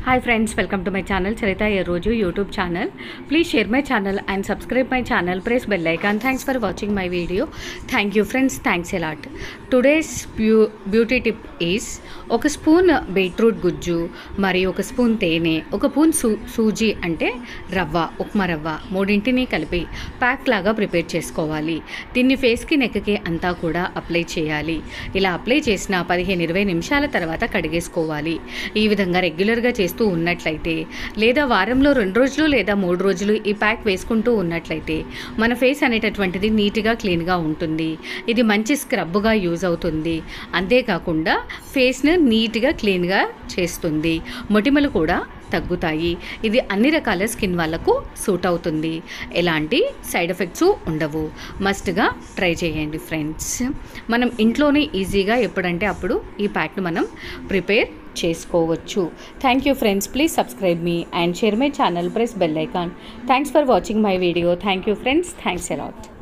hi friends welcome to my channel Charitha ఏ రోజు YouTube channel please share my channel and subscribe my channel press bell icon thanks for watching my video thank you friends thanks a lot today's beau beauty tip is ఒక spoon beetroot గుజ్జు మరియు ఒక spoon తేనె ఒక spoon సూ సూజీ అంటే రవ్వ ఉప్మా రవ్వ మూడింటిని కలిపి ప్యాక్ లాగా ప్రిపేర్ చేసుకోవాలి దీన్ని ఫేస్కి నెక్కి అంతా కూడా అప్లై చేయాలి ఇలా అప్లై చేసిన పదిహేను ఇరవై నిమిషాల తర్వాత కడిగేసుకోవాలి ఈ విధంగా రెగ్యులర్గా చేస్తూ ఉన్నట్లయితే లేదా వారంలో రెండు రోజులు లేదా మూడు రోజులు ఈ ప్యాక్ వేసుకుంటూ ఉన్నట్లయితే మన ఫేస్ అనేటటువంటిది నీట్గా క్లీన్గా ఉంటుంది ఇది మంచి స్క్రబ్గా యూజ్ అవుతుంది అంతేకాకుండా ఫేస్ను నీట్గా క్లీన్గా చేస్తుంది మొటిమలు కూడా తగ్గుతాయి ఇది అన్ని రకాల స్కిన్ వాళ్ళకు సూట్ అవుతుంది ఎలాంటి సైడ్ ఎఫెక్ట్స్ ఉండవు మస్ట్గా ట్రై చేయండి ఫ్రెండ్స్ మనం ఇంట్లోనే ఈజీగా ఎప్పుడంటే అప్పుడు ఈ ప్యాక్ను మనం ప్రిపేర్ చేసుకోవచ్చు thank you friends please subscribe me and share my channel press bell icon thanks for watching my video thank you friends thanks allot